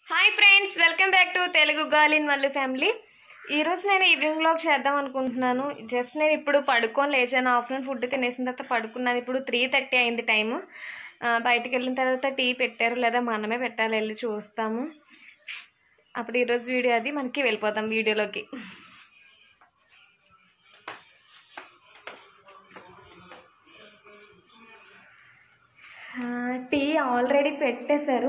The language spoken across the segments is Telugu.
Hi friends welcome back to Telugu girl in Mallu family ఈరోజు నేను ఈవినింగ్ వ్లాగ్ చేద్దాం అనుకుంటున్నాను జస్ట్ నేను ఇప్పుడు పడుకొని లేచాను ఆఫ్టర్నూన్ ఫుడ్ తినేసిన తర్వాత పడుకున్నాను ఇప్పుడు త్రీ థర్టీ అయింది టైము బయటికి వెళ్ళిన తర్వాత టీ పెట్టారు లేదా మనమే పెట్టాలి వెళ్ళి చూస్తాము అప్పుడు ఈరోజు వీడియో అది మనకి వెళ్ళిపోతాం వీడియోలోకి ఆ, టీ ఆల్రెడీ పెట్టేశారు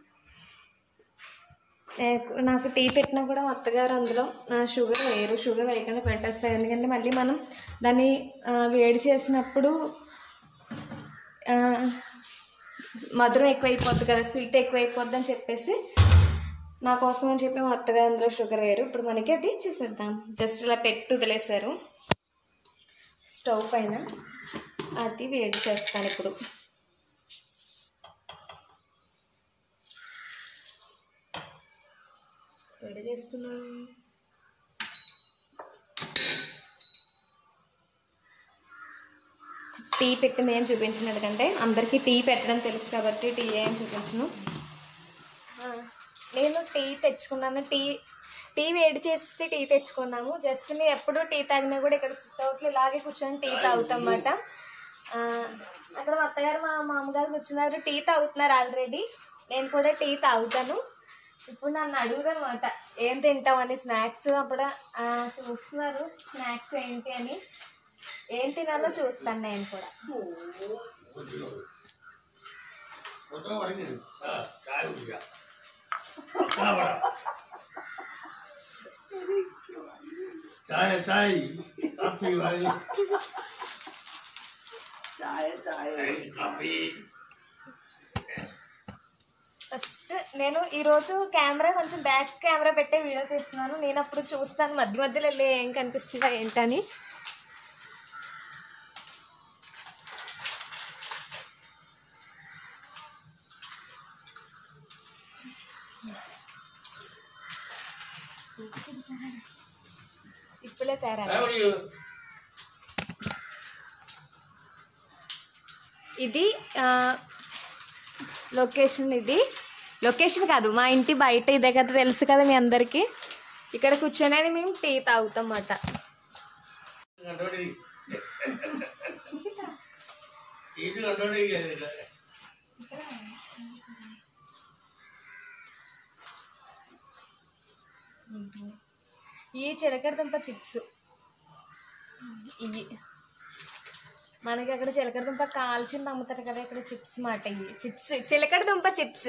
నాకు- నాకు టీ పెట్టినా కూడా మా అత్తగారు అందులో ఆ, షుగర్ వేయరు షుగర్ వేయకుండా పెట్టేస్తారు ఎందుకంటే మళ్ళీ మనం దాన్ని ఆ, వేడి చేసినప్పుడు ఆ, మధురం ఎక్కువైపోద్ది కదా స్వీట్ ఎక్కువైపోద్ది అని చెప్పేసి నా కోసం అని చెప్పి మా అత్తగారు అందులో షుగర్ వేయరు ఇప్పుడు మనకి అది చేసేద్దాం జస్ట్ ఇలా పెట్టి వదిలేశారు స్టవ్ పైన అది వేడి చేస్తాను ఇప్పుడు వేడి చేస్తున్నాను టీ పెట్టింది ఏం చూపించను ఎందుకంటే అందరికీ టీ పెట్టడం తెలుసు కాబట్టి టీ ఏం చూపించను ఆ, నేను టీ తెచ్చుకున్నాను టీ టీ వేడి చేసి టీ తెచ్చుకున్నాము జస్ట్ మేము ఎప్పుడు టీ తాగినా కూడా ఇక్కడ సిట్అవుట్లో ఇలాగే కూర్చొని టీ తాగుతాం అన్నమాట ఆ, అక్కడ మా అత్తగారు మా మామగారు కూర్చున్నారు టీ తాగుతున్నారు ఆల్రెడీ నేను కూడా టీ తాగుతాను ఇప్పుడు నన్ను అడుగుదాం అనమాట ఏం తింటామని స్నాక్స్ అప్పుడు ఆ, చూస్తున్నారు స్నాక్స్ ఏంటి అని ఏం తినాలో చూస్తాను నేను కూడా మొత్తం అడిగింది చాయ్ ఉందిగా కాబడా చాయ్ చాయ్ కాఫీ వాగి చాయ్ చాయ్ కాఫీ ఫస్ట్ నేను ఈరోజు కెమెరా కొంచెం బ్యాక్ కెమెరా పెట్టే వీడియో తీస్తున్నాను నేను అప్పుడు చూస్తాను మధ్య మధ్యలో వెళ్ళి ఏం కనిపిస్తుందా ఏంటని ఇప్పుడే తేరా ఎవరి ఇది ఆ, లొకేషన్ ఇది లొకేషన్ కాదు మా ఇంటి బయట ఇదే కదా తెలుసు కదా మీ అందరికీ ఇక్కడ కూర్చొని మేము టీ తాగుతాం అన్నమాట కంటోడి ఇది కంటోడి ఈ చిలకడదుంప చిప్స్ ఇవి మనకి అక్కడ చిలకడదుంప కాల్చింది అమ్ముతారు కదా ఇక్కడ చిప్స్ మాట ఇవి చిప్స్ చిలకడదుంప చిప్స్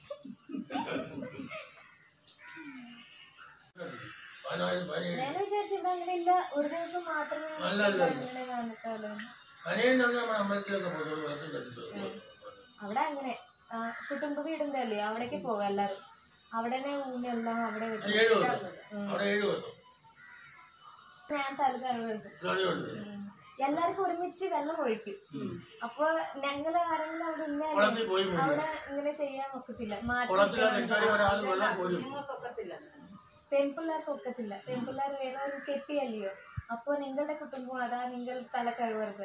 పని అయింది, పని అయింది. నేను విచారించడానికి ఇలా ఒక ദിവസം മാത്രമേ അല്ല, അല്ല, അല്ല. അങ്ങനെ കാണത്തുള്ളൂ. പനി അయిందంటే మన అమ్మలకి పోతాడు వెళ్తుంది కలుగుతుంది അവിടെ അങ്ങനെ ആ, കുടുംബ വീടിന്റെ അല്ലേ അവിടേക്ക് പോകും എല്ലാരും അവിടെനെ ഊണെല്ലാം അവിടെ വെക്കും ఏడు వద్దు അവിടെ ഏഴ് వద్దు ഞാൻ തല കഴിവെടുക്കും గది వద్దు എല്ലാവർക്കും ഒരുമിച്ച് വെള്ളം ഒഴിക്കും അപ്പൊ ഞങ്ങള് ആരെങ്കിലും അവിടെ ഇന്നാലും കുളത്തിൽ പോയി മുങ്ങും. അവിടെ ഇങ്ങനെ ചെയ്യാൻ ഒക്കത്തില്ല മാറ്റി കുളത്തിൽ നിൽക്കാൻ ഒരാൾ വെള്ളം പോരും പെൺപിള്ളേർക്ക് ഒക്കത്തില്ല പെൺപിള്ളേർ വേറെ ഒരു കെട്ടിയല്ലയോ അപ്പൊ നിങ്ങളുടെ കുടുംബം അതാ നിങ്ങൾ തല കഴിവരുത്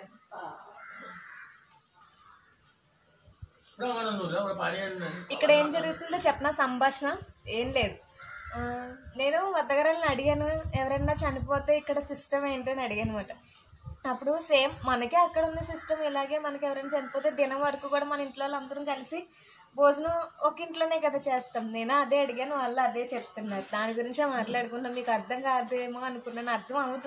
ఇప్పుడు അങ്ങനൊന്നുമില്ല അവിടെ పని ഉണ്ട് ఇక్కడ ఏం జరుగుతుందో చెప్పిన సంభాషణ ఏం లేదు ఆ, నేను వద్దగరాలను అడిగాను ఎవరైనా చనిపోతే ఇక్కడ సిస్టమ్ ఏంటని అడిగాను అనమాట అప్పుడు సేమ్ మనకి అక్కడ ఉన్న సిస్టమ్ ఇలాగే మనకి ఎవరైనా చనిపోతే దినం వరకు కూడా మన ఇంట్లో వాళ్ళు అందరం కలిసి భోజనం ఒక ఇంట్లోనే కదా చేస్తాం నేను అదే అడిగాను వాళ్ళు అదే చెప్తున్నారు దాని గురించే మాట్లాడుకున్నాం మీకు అర్థం కాదేమో అనుకున్నాను అర్థం అవుతు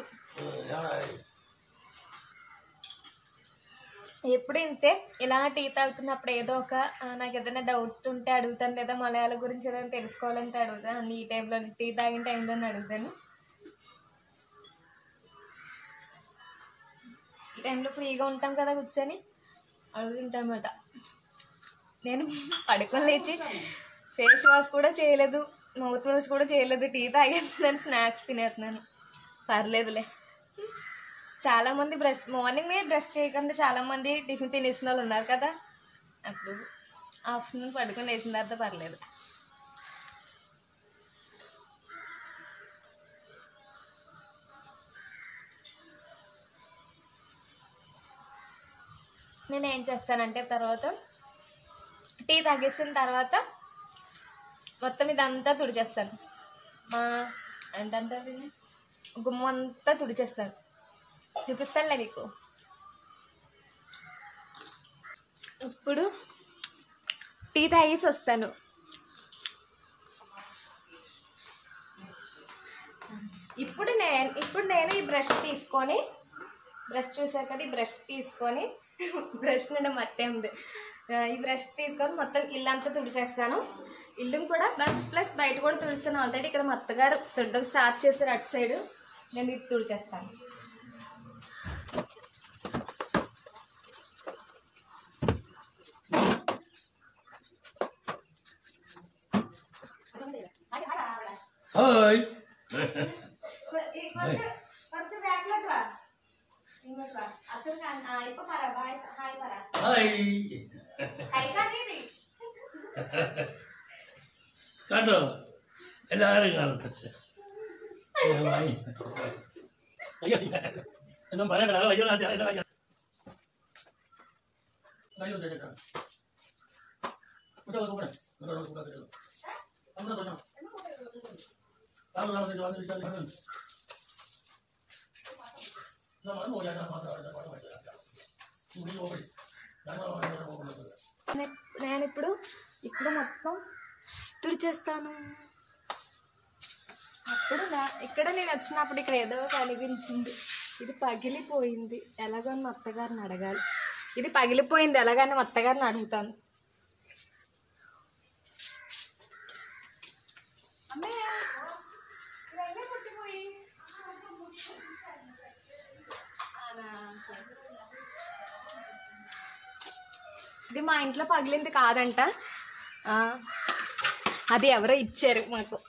ఎప్పుడు ఇంతే ఇలా టీ తాగుతున్నప్పుడు ఏదో ఒక ఆ, నాకు ఏదైనా డౌట్ ఉంటే అడుగుతాను లేదా మలయాళం గురించి ఏదైనా తెలుసుకోవాలంటే అడుగుతాను అన్ని ఈ టైంలో టీ తాగిన టైంలో అడుగుతాను ఈ టైంలో ఫ్రీగా ఉంటాం కదా కూర్చొని అడుగుతుంటాం అన్నమాట నేను పడుకొని లేచి ఫేస్ వాష్ కూడా చేయలేదు మౌత్ వాష్ కూడా చేయలేదు టీ తాగేస్తున్నాను స్నాక్స్ తినేస్తున్నాను పర్లేదులే చాలా మంది బ్రష్ మార్నింగ్ మీద బ్రష్ చేయకుండా చాలా మంది టిఫిన్ తినేసిన వాళ్ళు ఉన్నారు కదా అప్పుడు ఆఫ్టర్నూన్ పడుకొని వేసిన తర్వాత పర్లేదు నేను ఏం చేస్తానంటే తర్వాత టీ తాగేసిన తర్వాత మొత్తం ఇదంతా తుడిచేస్తాను మా ఏంటంటారు దీన్ని? గుమ్మం అంతా తుడిచేస్తాను చూపిస్తానులే మీకు ఇప్పుడు టీ తాగేసి వస్తాను ఇప్పుడు నేను ఇప్పుడు నేను ఈ బ్రష్ తీసుకొని బ్రష్ చూసారు కదా ఈ బ్రష్ తీసుకొని బ్రష్ నిండా మట్టే ఉంది ఆ, ఈ బ్రష్ తీసుకొని మొత్తం ఇల్లంతా తుడిచేస్తాను ఇల్లు కూడా ప్లస్ బయట కూడా తుడుస్తాను ఆల్రెడీ ఇక్కడ మా అత్తగారు తుడడం స్టార్ట్ చేశారు అటు సైడ్ నేను ఇది తుడిచేస్తాను హాయ్ కొంచెం కొంచెం బ్యాక్లోకి రా ఇంకోటి రా అసలు అయిపో పరా బాయ్ హాయ్ పరా హాయ్ హై కానీ ఇది കാട്ടോ എല്ലാവരും കാണട്ടെ ഹായ് അയ്യോ ഒന്നും പറയണ്ട അയ്യോ അയ്യോ അയ്യോ അയ്യോ അയ്യോ ചേട്ടാ കൂടെ കൂടെ കൂടെ കൂടെ നമ്മുടെ പറഞ്ഞോ താങ്കൾ താമസിച്ച് വന്നിരിക്കാൻ നമ്മൾ പോയാൽ മാത്രമല്ല ഇവിടെ പോയി ഞങ്ങൾ പോകുന്നത് నే- నేను ఇప్పుడు ఇప్పుడు మొత్తం తుడిచేస్తాను అప్పుడు నా- ఇక్కడ నేను వచ్చినప్పుడు ఇక్కడ ఏదో కనిపించింది ఇది పగిలిపోయింది ఎలాగని మా అత్తగారిని అడగాలి ఇది పగిలిపోయింది ఎలాగని మా అత్తగారిని అడుగుతాను అమ్మయ్య, ఇవన్నీ పుట్టిపోయి. అవునా? ఇది మా ఇంట్లో పగిలింది కాదంట ఆ, అది ఎవరో ఇచ్చారు మాకు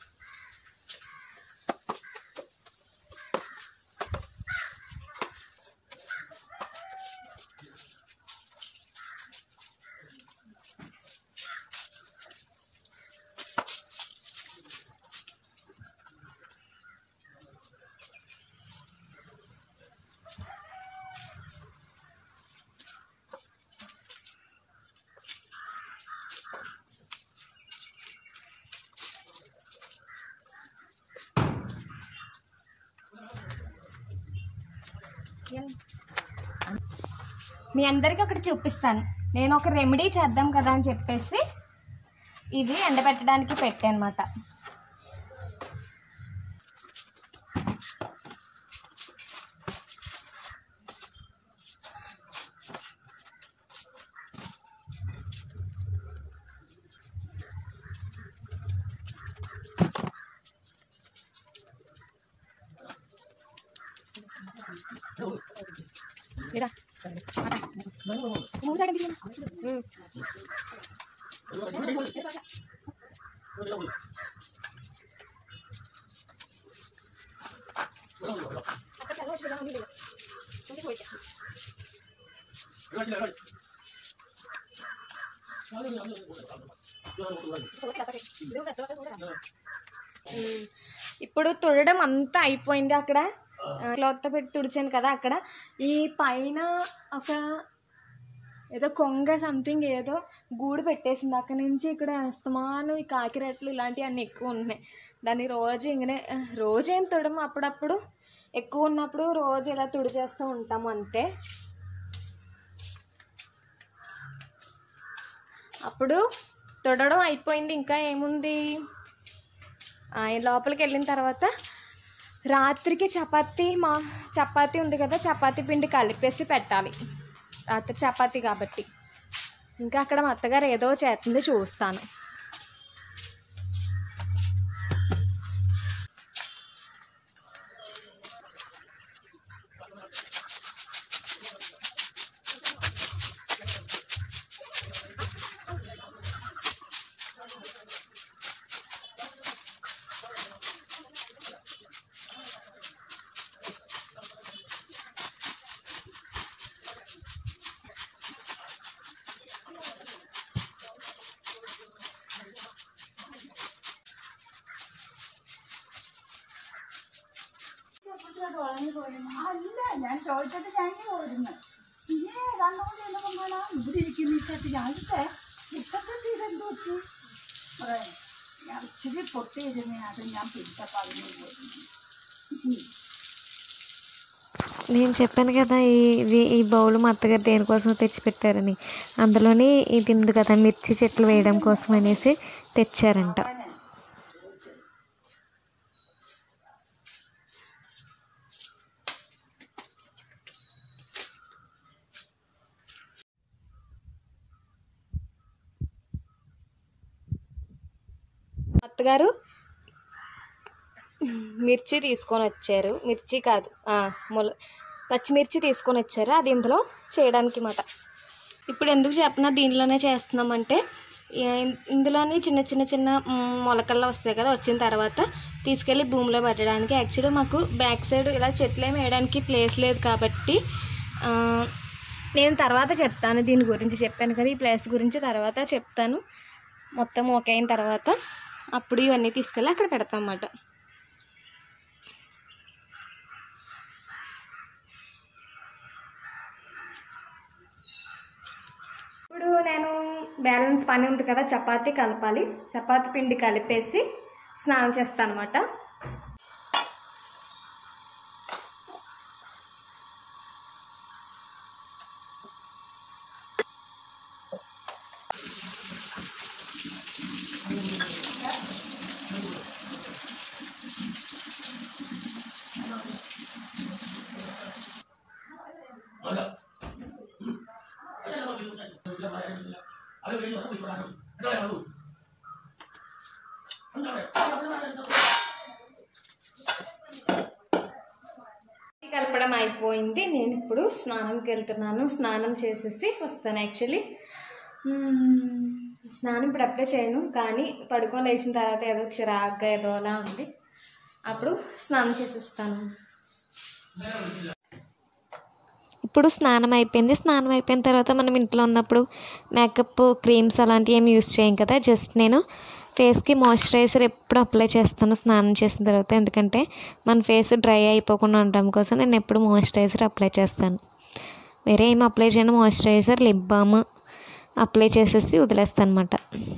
మీ అందరికీ ఒకటి చూపిస్తాను నేను ఒక రెమెడీ చేద్దాం కదా అని చెప్పేసి ఇది ఎండబెట్టడానికి పెట్టాను అనమాట ఇరా మూడు సైడ్ తీసుకున్నా అక్కడ చల్లవచ్చు కదా ఉంది కొంచెం పోయి ఇప్పుడు తుడడం అంతా అయిపోయింది అక్కడ క్లాత్ పెట్టి తుడిచాను కదా అక్కడ ఈ పైన ఒక ఏదో కొంగ సంథింగ్ ఏదో గూడు పెట్టేసింది అక్కడ నుంచి ఇక్కడ అస్తమానం ఈ కాకిరెట్లు ఇలాంటివి అన్నీ ఎక్కువ ఉన్నాయి దాన్ని రోజు ఇంకనే రోజు ఏం తుడము అప్పుడప్పుడు ఎక్కువ ఉన్నప్పుడు రోజు ఇలా తుడిచేస్తూ ఉంటాము అంతే అప్పుడు తుడడం అయిపోయింది ఇంకా ఏముంది ఆ, ఈ లోపలికి వెళ్ళిన తర్వాత రాత్రికి చపాతీ మా చపాతీ ఉంది కదా చపాతీ పిండి కలిపేసి పెట్టాలి రాత్రి చపాతీ కాబట్టి ఇంకా అక్కడ మా అత్తగారు ఏదో చేస్తుంది చూస్తాను അല്ല ഞാൻ ചോദിച്ചിട്ട് ഞാൻ പോയിരുന്നു ഇങ്ങനെ രണ്ടും മൂന്ന് കൊണ്ടാണ് ഇവിടെ ഇരിക്കുന്ന ഈ ചട്ടി ഞാനിപ്പേ ഇപ്പത്തെ ഇതെന്ത് പറ്റി പറയാം ഞാൻ ഇച്ചിരി പൊട്ടിയിരുന്നേ അത് ഞാൻ പിടിച്ചപ്പോൾ അതിന് പോയിരുന്നു నేను చెప్పాను కదా ఈ ఇవి- ఈ బౌల్ మా అత్తగారు దేనికోసం తెచ్చిపెట్టారని అందులోని ఇది ఉంది కదా మిర్చి చెట్లు వేయడం కోసం అనేసి తెచ్చారంట అత్తగారు మిర్చి తీసుకొని వచ్చారు మిర్చి కాదు ఆ, మొల పచ్చిమిర్చి తీసుకొని వచ్చారు అది ఇందులో చేయడానికి మాట ఇప్పుడు ఎందుకు చెప్పినా దీనిలోనే చేస్తున్నామంటే ఈ- ఇందులోని చిన్న చిన్న చిన్న మ్, మొలకల్లో వస్తాయి కదా వచ్చిన తర్వాత తీసుకెళ్ళి భూమిలో పెట్టడానికి యాక్చువల్లీ మాకు బ్యాక్ సైడ్ ఇలా చెట్లు ఏమి వేయడానికి ప్లేస్ లేదు కాబట్టి ఆ, నేను తర్వాత చెప్తాను దీని గురించి చెప్పాను కదా ఈ ప్లేస్ గురించి తర్వాత చెప్తాను మొత్తం ఓకే అయిన తర్వాత అప్పుడు ఇవన్నీ తీసుకెళ్ళి అక్కడ పెడతాం అన్నమాట ఇప్పుడు నేను బ్యాలెన్స్ పని ఉంది కదా చపాతీ కలపాలి చపాతీ పిండి కలిపేసి స్నానం చేస్తాను అనమాట కలపడం అయిపోయింది నేను ఇప్పుడు స్నానంకి వెళ్తున్నాను స్నానం చేసేసి వస్తాను యాక్చువల్లీ స్నానం ఇప్పుడు అప్లై చేయను కానీ పడుకొని లేచిన తర్వాత ఏదో చిరాగ్గా ఏదోలా ఉంది అప్పుడు స్నానం చేసేస్తాను ఇప్పుడు స్నానం అయిపోయింది స్నానం అయిపోయిన తర్వాత మనం ఇంట్లో ఉన్నప్పుడు మేకప్ క్రీమ్స్ అలాంటివి ఏమి యూస్ చేయం కదా జస్ట్ నేను ఫేస్కి మాయిశ్చరైజర్ ఎప్పుడు అప్లై చేస్తాను స్నానం చేసిన తర్వాత ఎందుకంటే మన ఫేస్ డ్రై అయిపోకుండా ఉండడం కోసం నేను ఎప్పుడు మాయిశ్చరైజర్ అప్లై చేస్తాను వేరే ఏం అప్లై చేయను మాయిశ్చరైజర్ లిప్ బామ్ అప్లై చేసేసి వదిలేస్తాను అనమాట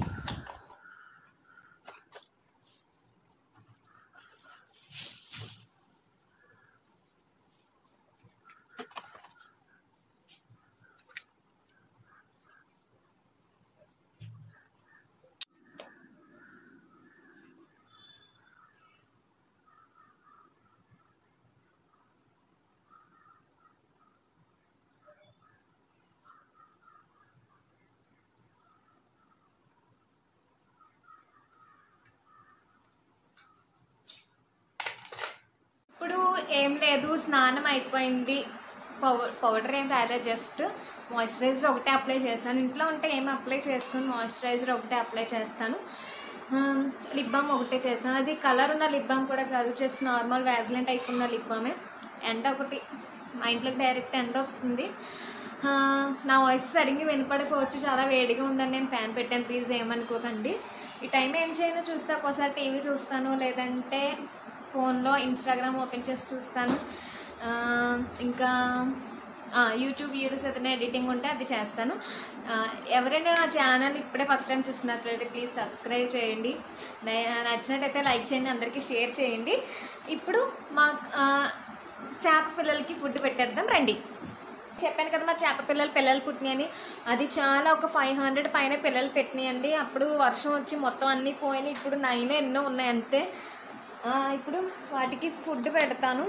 ఇప్పుడు ఏం లేదు స్నానం అయిపోయింది పౌడర్ పౌడర్ ఏం రాలేదు జస్ట్ మాయిశ్చరైజర్ ఒకటే అప్లై చేస్తాను ఇంట్లో ఉంటే ఏం అప్లై చేసుకుని మాయిశ్చరైజర్ ఒకటే అప్లై చేస్తాను లిప్ బామ్ ఒకటే చేస్తాను అది కలర్ ఉన్న లిప్ బామ్ కూడా కాదు జస్ట్ నార్మల్ వ్యాజ్లెంట్ టైప్ ఉన్న లిప్ బామే ఎండ ఒకటి మా ఇంట్లోకి డైరెక్ట్ ఎండ వస్తుంది ఆ, నా వాయిస్ సరిగ్గా వినపడిపోవచ్చు చాలా వేడిగా ఉందని నేను ఫ్యాన్ పెట్టాను ప్లీజ్ ఏమనుకోకండి ఈ టైం ఏం చేయను చూస్తే ఒక్కోసారి టీవీ చూస్తాను లేదంటే ఫోన్లో ఇన్స్టాగ్రామ్ ఓపెన్ చేసి చూస్తాను ఆ, ఇంకా ఆ, యూట్యూబ్ వీడియోస్ ఏదైనా ఎడిటింగ్ ఉంటే అది చేస్తాను ఆ, ఎవరైనా నా ఛానల్ ఇప్పుడే ఫస్ట్ టైం చూసినట్లయితే ప్లీజ్ సబ్స్క్రైబ్ చేయండి నే- నచ్చినట్టయితే లైక్ చేయండి అందరికీ షేర్ చేయండి ఇప్పుడు మా ఆ, చేప పిల్లలకి ఫుడ్ పెట్టేద్దాం రండి చెప్పాను కదా మా చేప పిల్లలు పిల్లలు పుట్టినాయని అది చాలా ఒక ఫైవ్ హండ్రెడ్ పైన పిల్లలు పెట్టినాయండి అప్పుడు వర్షం వచ్చి మొత్తం అన్నీ పోయినాయి ఇప్పుడు నైన్ ఎన్నో ఉన్నాయి అంతే ఆ, ఇప్పుడు వాటికి ఫుడ్ పెడతాను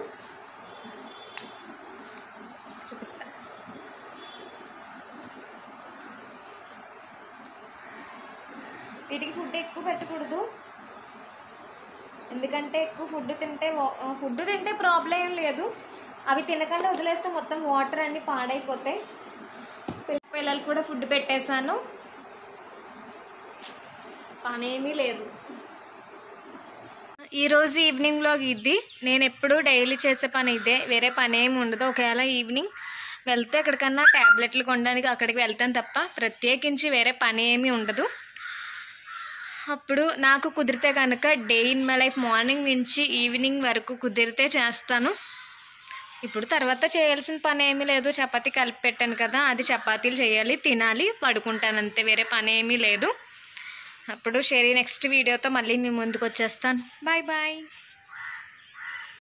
చూపిస్తా వీటికి ఫుడ్ ఎక్కువ పెట్టకూడదు ఎందుకంటే ఎక్కువ ఫుడ్ తింటే ఫుడ్ తింటే ప్రాబ్లం ఏం లేదు అవి తినకుండా వదిలేస్తే మొత్తం వాటర్ అన్నీ పాడైపోతాయి పిల్ల- పిల్లలు కూడా ఫుడ్ పెట్టేశాను పనేమీ లేదు ఈరోజు ఈవినింగ్లో ఇది నేను ఎప్పుడు డైలీ చేసే పని ఇదే వేరే పని ఏమి ఉండదు ఒకవేళ ఈవినింగ్ వెళ్తే ఎక్కడికన్నా ట్యాబ్లెట్లు కొనడానికి అక్కడికి వెళ్తాను తప్ప ప్రత్యేకించి వేరే పని ఏమీ ఉండదు అప్పుడు నాకు కుదిరితే కనుక day in my life morning నుంచి ఈవినింగ్ వరకు కుదిరితే చేస్తాను ఇప్పుడు తర్వాత చేయాల్సిన పని ఏమీ లేదు చపాతీ కలిపి పెట్టాను కదా అది చపాతీలు చేయాలి తినాలి పడుకుంటాను అంతే వేరే పని ఏమీ లేదు అప్పుడు షేరీ నెక్స్ట్ వీడియోతో మళ్ళీ మీ ముందుకు వచ్చేస్తాను బాయ్ బాయ్